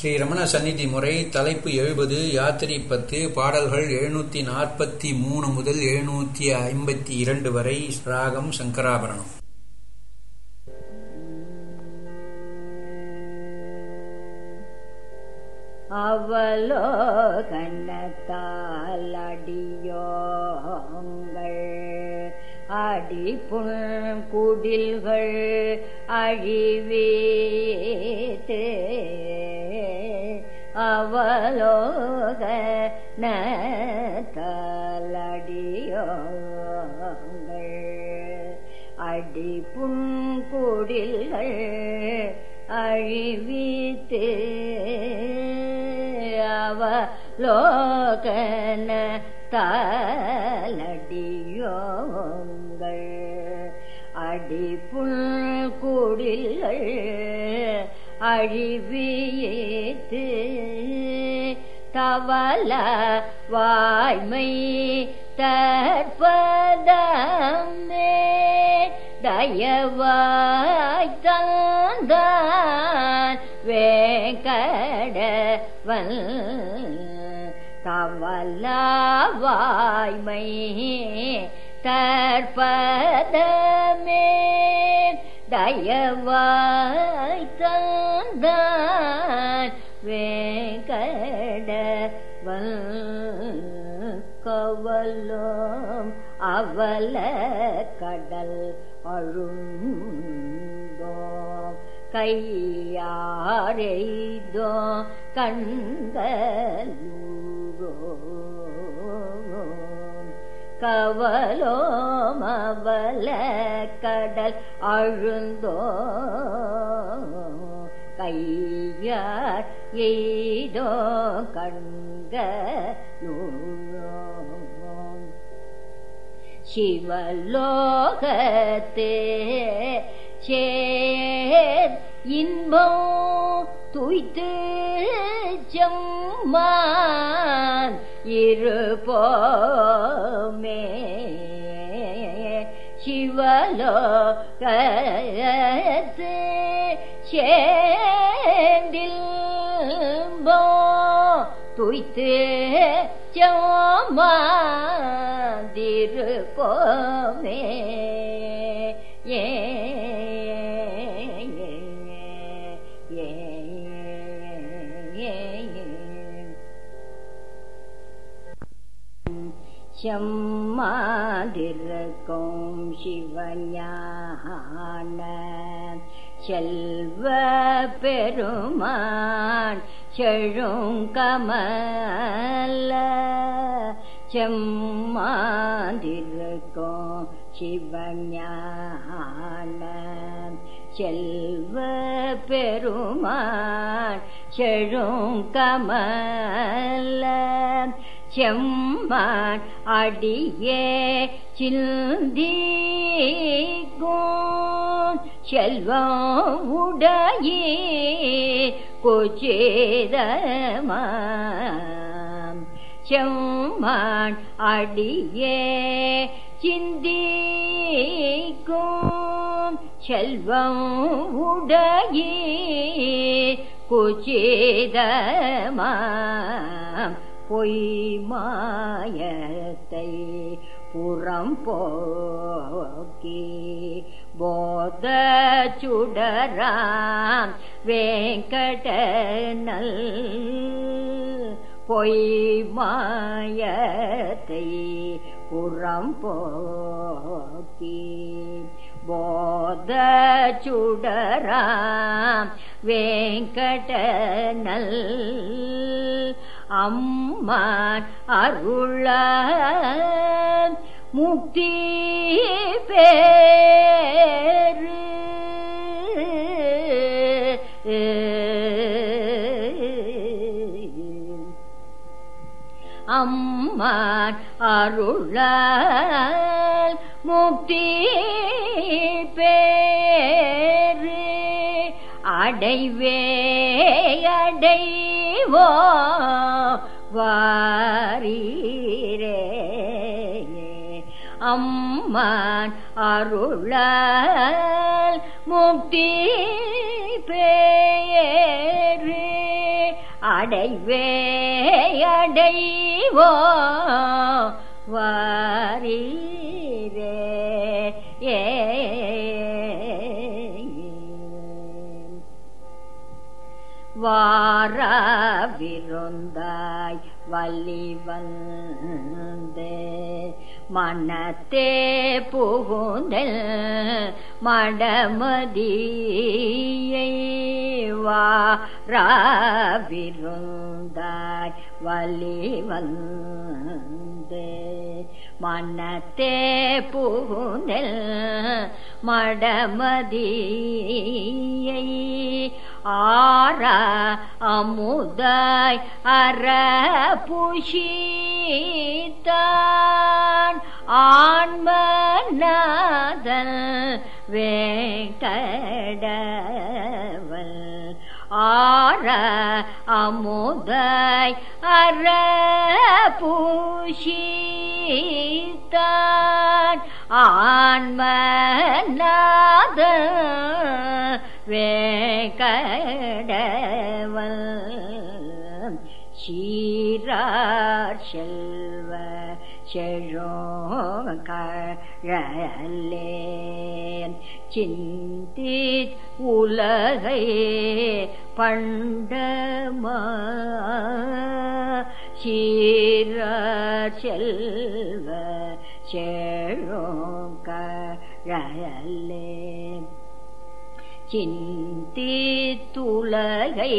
ஸ்ரீ ரமண சந்நிதி முறை தலைப்பு எழுபது யாத்திரை பத்து பாடல்கள் எழுநூத்தி நாற்பத்தி மூணு முதல் எழுநூத்தி ஐம்பத்தி இரண்டு வரை ராகம் சங்கராபரணம் அவலோகனத்தாலடியோங்கள் அடிப்புண் குடில்கள் அழிவீத்து அவலோக நலடியோங்கள் அடிப்புண் குடில்கள் அழிவித்து அவலோகன தாலடியோங்கள் அடிப்புள் குடில்கள் அழிவியேத்து தவல வாய்மை தற்பதமே தயவாய் தந்தான் வேங்கடவன் தவலாவாய்மை தற்பதமே தயவாய் தந்தான் வேங்கடவன் கவலும் அவல கடல் அழுந்தோ கையாரெய்தோ கண்களூரோ கவலோம் அவல கடல் அழுந்தோ கையார் எய்தோ கண்களூரோ சிவலோகத்தே சேர் இன்பம் துய்த்து செம்மான் இருப்போமே சிவலோகத்து சேந்தில் துய்த்து செம்மாந்திருப்போமே ஏ செம்மாதிருக்கும் சிவஞான செல்வ பெருமான் செழுங்கமல்ல செம்மாதிருக்கும் சிவஞான செல்வ பெருமான் செழுங்கமல்ல செம்மான் அடியே சிந்திக்கும் செல்வம் உடையே கொச்சேதமாம் செம்மான் அடியே சிந்திக்கும் செல்வம் உடையே குச்சிதமாம் பொய்மாயத்தை புறம் போக்கி போத சுடராம் வேங்கடனல் பொய்மாயத்தை புறம் போக்கி போத சுடராம் வேங்கடனல் அம்மான் அருள முக்தி பேரு அம்மான் அருள முக்தி பேரு அடைவே அடைவோ வாரீரே அம்மான் அருளால் முக்தி பேரு அடைவே அடைவோ வாரீரே ஏ வாராவிருந்தாய் வள்ளி வந்து மனத்தே புகுந்தல் மடமதியை வாராவிருந்தாய் வள்ளி வந்து மனத்தே புகுந்தல் மடமதியை ஆரா அமுதாய் அற புஷித்தான் ஆன்மநாதன் வேங்கடவல் ஆர அமுதாய் அற பூஷித்தான் ஆன்மநாத வேங்கடவல் சீரார் செல்வ செழோகழலேன் சிந்தித் உலகை பண்டமா சீரார் செல்வ செழோகழலேன் சிந்தித்துலகை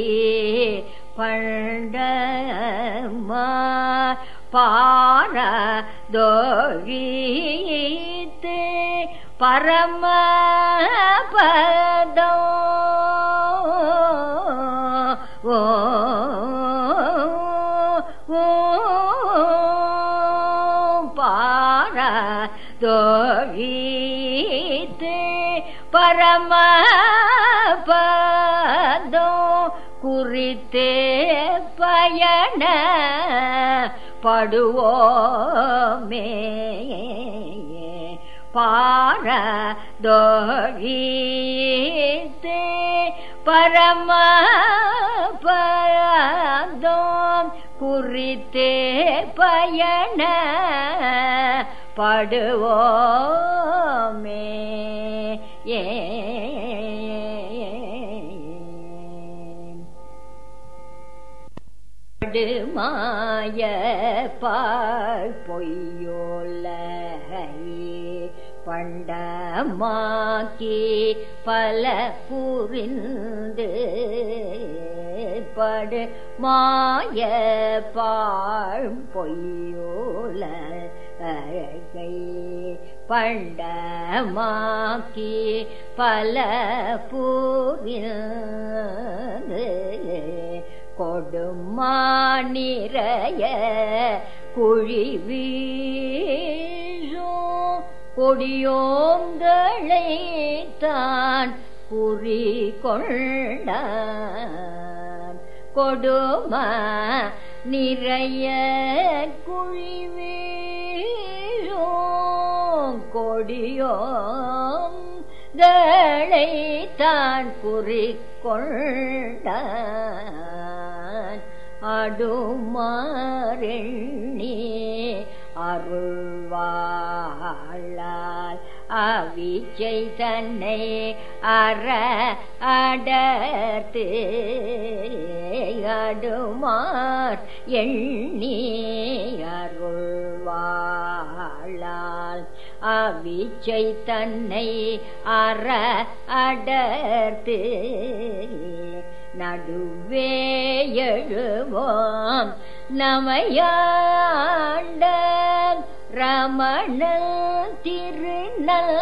பண்டமா பாரதொழித்து பரமபதோ ஓ ஓ பாரதொழித்து பரமபதோ குறித்தே பயண படுவோமே பாரதொழித்து பரமபதோ குறித்தே பயண படுவோமே ஏ மாய பாழ் பொய்யோலை பண்டமாக்கி பல புரிந்து படு மாய பாழ் பொய்யோல அழகை பண்டமாக்கி பல புரிந்து கொடுமானிறைய குழி வீழும் கொடியோங்களை தான் குறி கொண்டான் கொடும நிறைய குழி வீழும் கொடியோம் தளை தான் குறி கொண்டான் அடுமாறெண்ணி அருள்வாழால் அவிச்சை தன்னை அற அடர்த்து அடுமார் எண்ணி அருள்வாழால் அவிச்சை தன்னை அற அடர்த்து நடுவே எழுவோம் நமையாண்ட ரமண திருநல்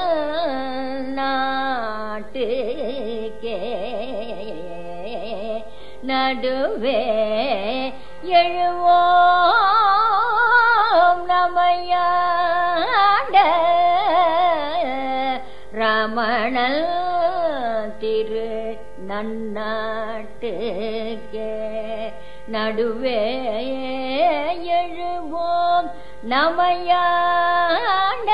நாட்டுக்கே நடுவே எழுவோம் நமையாண்ட ரமணல் திரு நன்னாட்டுக்கே நடுவே எழுவோம் நமையான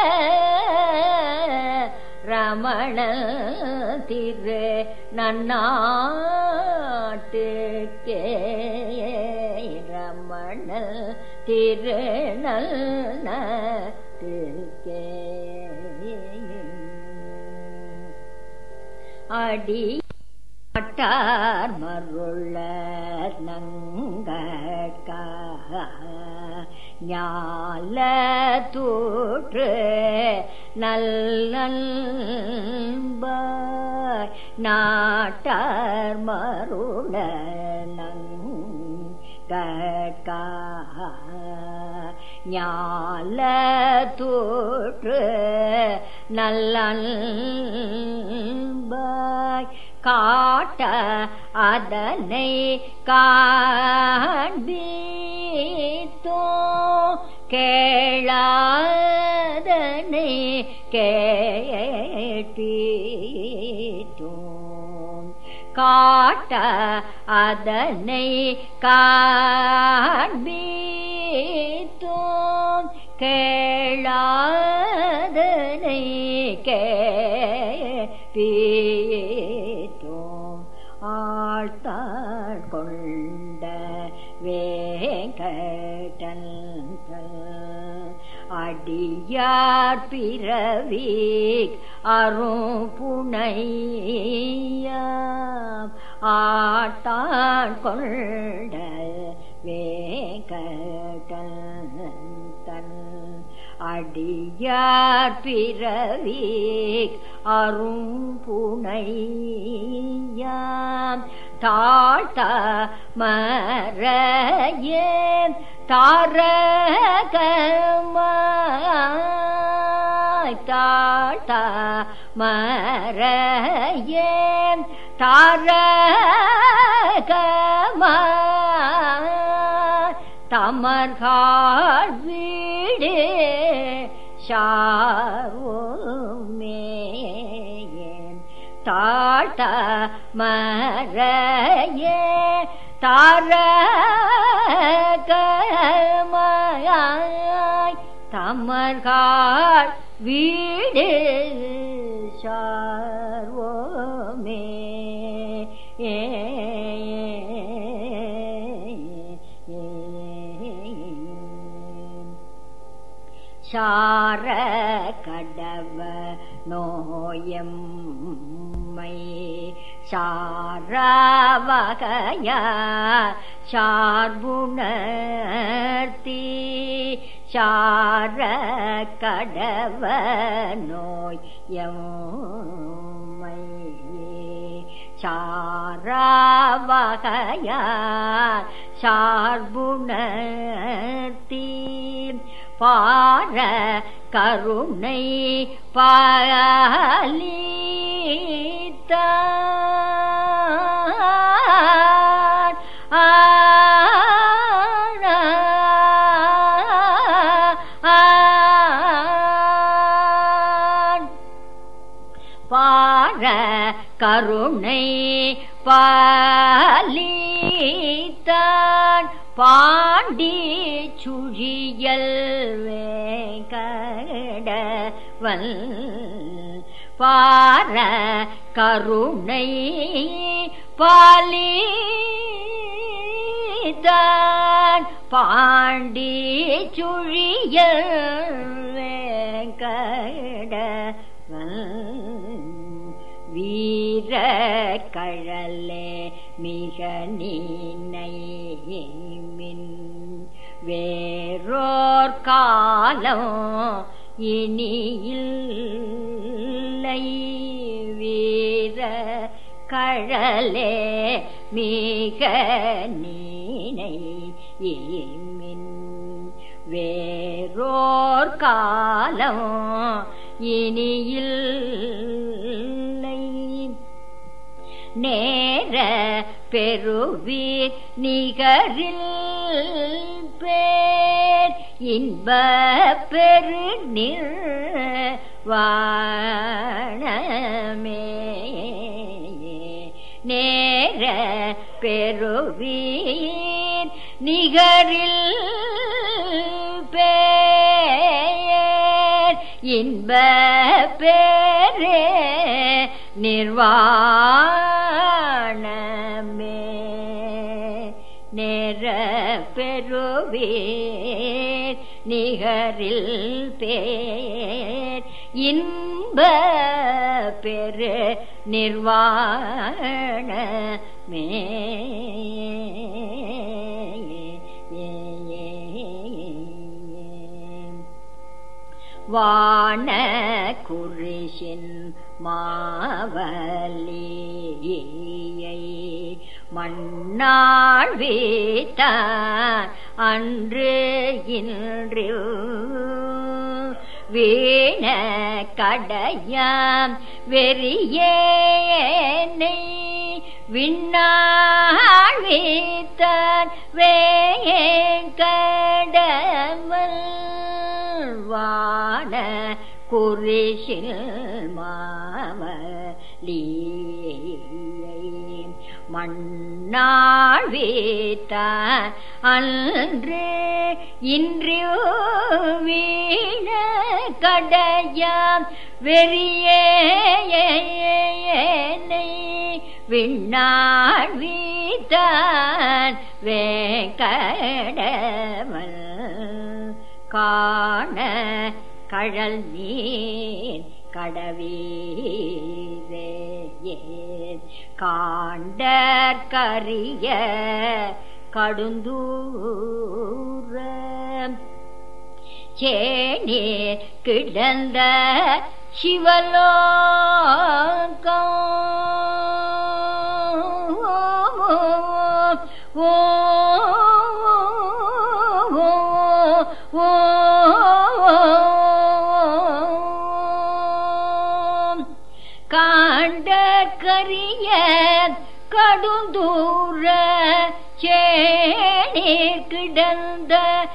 ரமண திரு நன்னாட்டுக்கே மணல் திருநல் திருக்கே அடி பட்டார் மருள நங்கட்க ஞால தூற்று நல்ல நாட்டார் மருள நங்கட்க ஞால தூற்று நல்ல காட்ட அதனை காண்பீத்தோ கேளாதனை கேட்டீத்தோ காட்ட அதனை காண்பீத்தோ கேளாதனை கேட்டீத்தோம் ஆழ்த்தாள் கொண்ட வேங்கடன் அடியார் பிறவி அரும் புனையாம் ஆட்டான் கொண்ட வேங்கடன் தன் அடியார் பிறவி அரும் புனையாம் தாழ்த்த மறையே தாரகமாய் தாழ்த்த மறையே தாரகமாய் தமர்கால் வீடு ஷாவோமே தாழ்த்த மறையே தாரகமாய் தமர்கால் வீடு ஷார்வோமே சார கடவ நோயம்மை சாரவகைய சார்புணர்த்தி சார கடவ நோய் எம்மை சாரவகைய சார்புணர்த்தி பார கருணை பாலித்த பார கருணை பாலித்தான் பாண்டி சுழியல் வேங்கடவல் பார கருணை பாலித்தான் பாண்டி சுழியல் வேங்கடவல் வீர கழலே மிக நீனை மின் வேறோர் காலம் இனியில்லை வீர கழலே மிக நீனை மின் வேறோர் காலம் இனியில்லை நேர பெருவீர் நிகரில் பேர் இன்ப பெரு நிர்வாணமே நேர பெருவீர் நிகரில் பேர் இன்ப பேரே நிர்வாணமே நேர பெறுவீர் நிகரில் பேர் இன்ப பெரு நிர்வாணமே வான குறிஷின் மாவலியை மண்ணாள் வீத்த அன்று இன்று வீண கடையாம் வெறியேனை விண்ணாள் வீத்தான் வேங்கடவல் வான குறிஷில் மாவலியை மண்ணாள் வீத்த அன்று இன்று வீண கடையாம் வெறியேனை விண்ணாள் வீத்தான் வேங்கடவல் காண கழல் நீர் கடவீரே காண்டற் கரிய கடுந்தூர சேனீர் கிடந்த சிவலோகம் ஓ காண்ட கரிய கடுந்தூர சேனீர் கிடந்த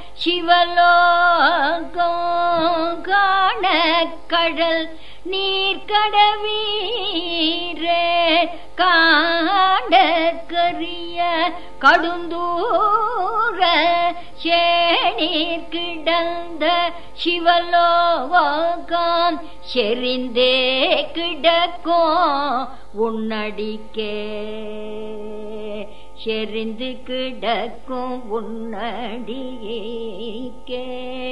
சிவலோகம் காண கடல் நீர் கடவீரே காண்ட கரிய கடுந்தூர சேனீர் கிடந்த சிவலோகம் செறிந்தே கிடக்கும் உன்னடிக்கே செறிந்து கிடக்கும் உன்னடிக்கே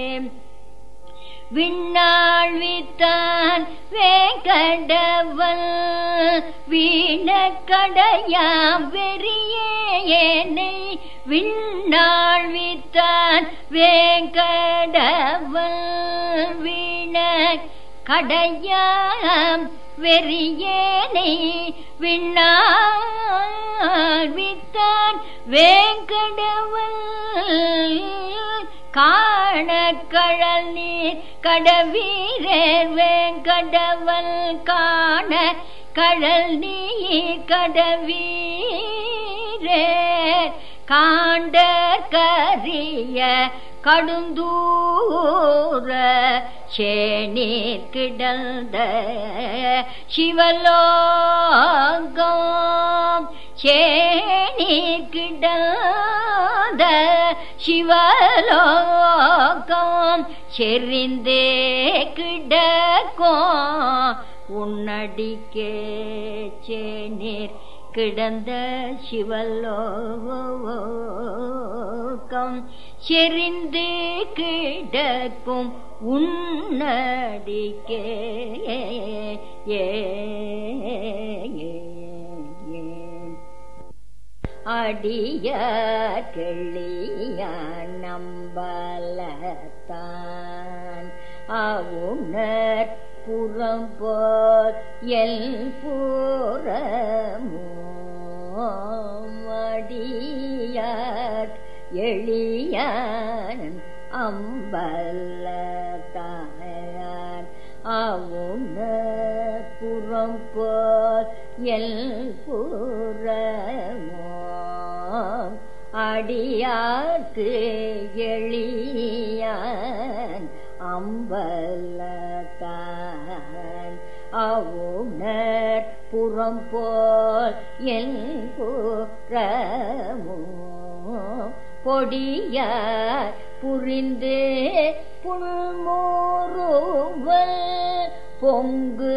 விண்ணாள் வித்தான் வேங்கடவல் வீண கடையாம் வெறியேனை விண்ணாள் வித்தான் வேங்கடவல் வீண கடையாம் வெறியேனை விண்ணாள் வித்தான் வேங்கடவல் காண கழல் நீர் கடவீரர் வேங்கடவல் காண கழல் நீர் கடவீரர் காண்ட கரிய கடுந்தூர சேனீர் கிடந்த சிவலோகம் சேனீர் கிடந்த சிவலோகம் செறிந்தே கிடக்கும் உன்னடிக்கே சேனீர் கிடந்த சிவலோகம் செறிந்து கிடக்கும் உன்னடிக்கே ஏ அடிய கிளிய நம்பலத்தான் அவுணர் புறம்போர் எல் புறமோடியார் எளியான் அம்பலத்தாயான் அவுண புறம்போர் எல் புறமோ அடியார்க்கு எளியான் அம்பலத்தான் அவுணர் புறம் போல் என் புறமோ பொடியார் புரிந்து புல்மோருவல் பொங்கு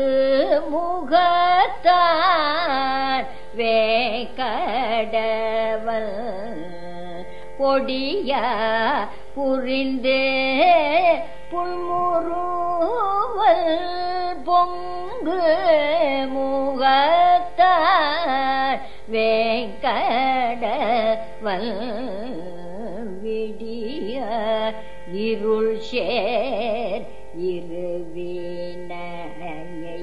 முகத்தார் வேகடவல் பொடிய புரிந்து புல்முருவல் பொங்கு முகத்தார் வேங்கடவல் விடிய இருள் சேர் இருவினையை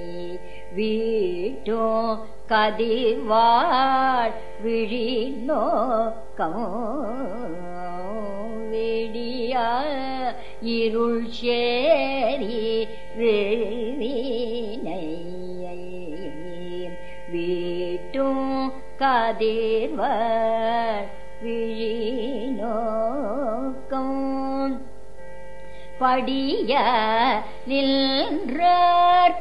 வீட்டோ கதிர்வாழ் விழிநோக்கம் விடிய இருள் சேரி விழினையை வீட்டும் கதிர்வாழ் விழிநோக்கம் படிய நின்றார்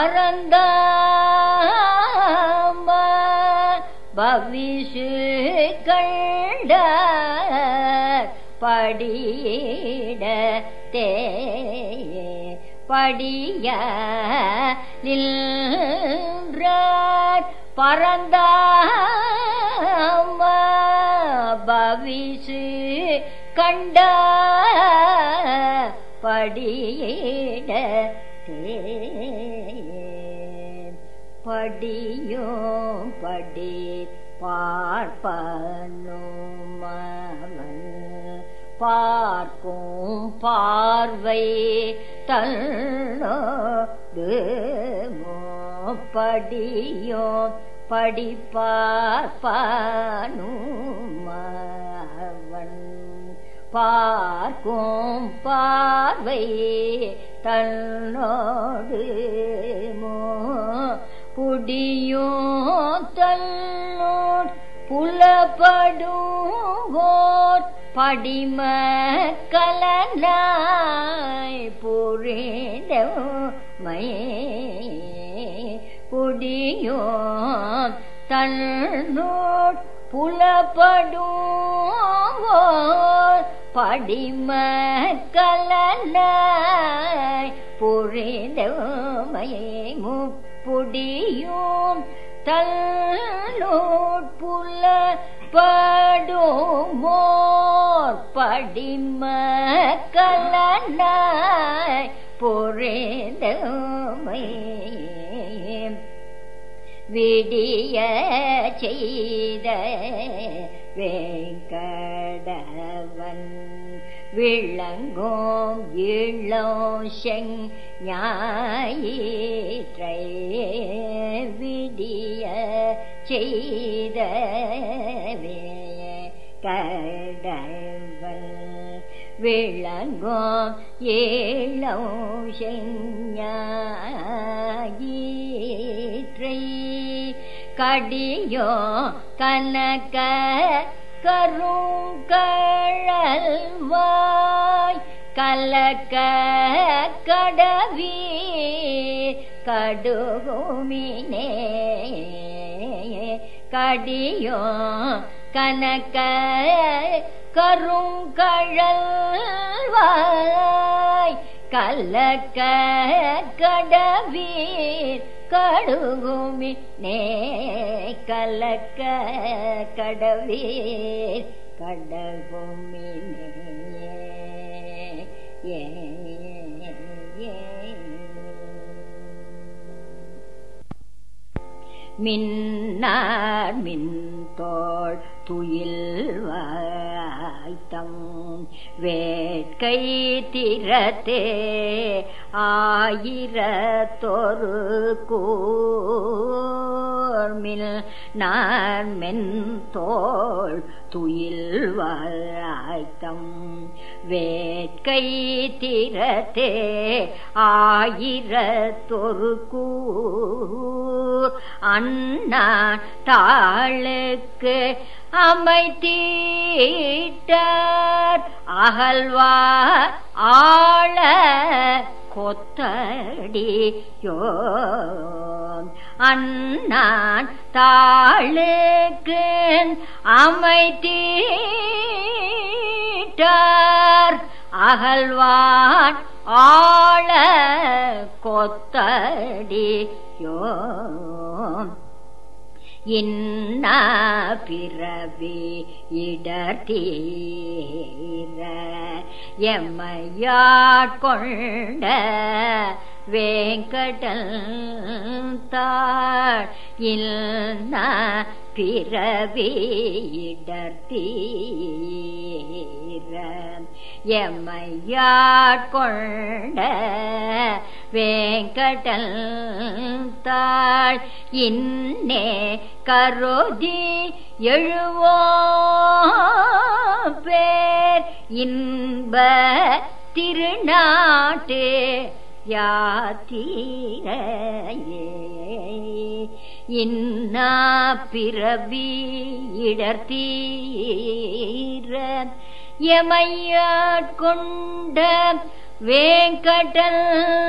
பரந்தாம பவிஷு கண்டார் படியிட தே படிய நின்றார் பரந்தாம பவிஷு கண்ட படியிட படியும் படி பார்ப்பனுமவன் பார்க்கும் பார்வை தள்ளோடு படியும் படிப்பார்ப்பனுமவன் பார்க்கும் பார்வை தன்னோடு புடியும் தன்னோடு புலப்படுவோர் படிம கலனாய் புரிடமை புடியும் தன்னோடு புலப்படுவோர் படிம கலனாய் புரிதமையை முப்புடியும் தல்லோட் புல படுமோர் படிம கலனாய் புரிதமை விடிய செய்த வேங்கடவன் விளங்கும் இளம் செங் ஞாயிற்றை விடிய செய்த கடவன் விளங்கும் ஏழம் செஞ்ஞாயிற்றை கடியோ கனக கருங்கழல்வாய் கலக்க கடவி கடுகுமினே கடியோ கனக கருங்கழல்வாய் கலக்க கடவீர் கடுகுமி நே கலக்க கடவீர் கடகுமி ஏ மின்னார் மின்தோள் துயில் வாய்த்தம் வேட்கை திறத்தே ஆயிரத்தொரு கூர்மில் நான் மென்தோள் துயில் வாய்த்தம் வேட்கை திறத்தே ஆயிரத்தொரு கூர் அண்ணா தாளுக்கு அமைத்தீட்டார் அகழ்வார் ஆள கொத்தடியோ அண்ணான் தாளுக்கு அமைத்தீட்டார் அகழ்வான் ஆள கொத்தடியோ இன்ன பிறவி இடர்த்தீர எம்மையாட்கொண்ட வேங்கடல் தாழ் இல்ல பிறவி இடர்த்தீர எம்மையாட்கொண்ட வேங்கடல் தாழ் இன்னே கருதி எழுவோ பேர் இன்ப திருநாட்டு யாத்திரையே இன்னா பிறவி இடர்த்தீர எமையாட்கொண்ட வேங்கடல்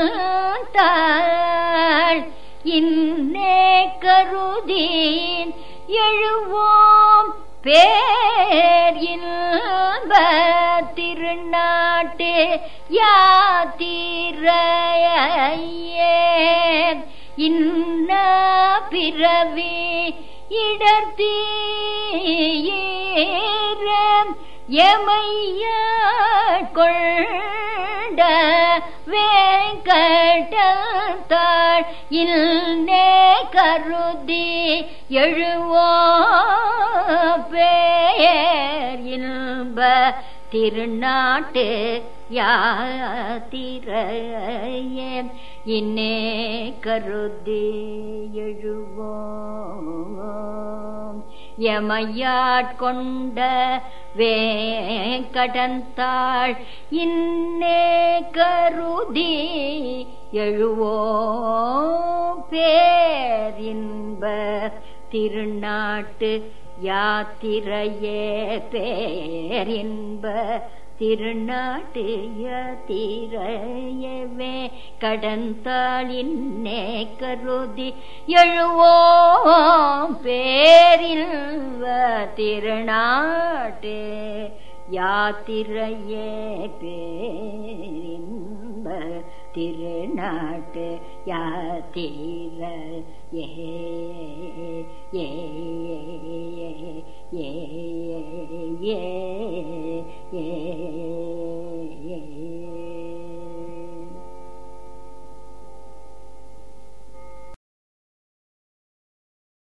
தாள் இன்னே கருதீன் எழுவோம் பேர் இன்ப திருநாட்டு யாத்திரையே இன்ன பிறவி இடர்த்தீர எமையாட்கொண்ட வேங்கடத்தாள் இல்லே கருதி எழுவோ பேர் இன்ப திருநாட்டு யாத்திரையே இன்னே கருதி எழுவோம் எமையாட்கொண்ட வேங்கடந்தாள் இன்னே கருதி எழுவோ பேர் இன்ப திருநாட்டு யாத்திரையே பேரின்ப திருநாட்டு யாத்திரையவே கடந்தாளின்னே கருதி எழுவோம் பேரில்வ திருநாட்டு யாத்திரையே பேரின்ப திருநாட்டு யாத்திர ஏ ஏ ஏ ஏ ஏ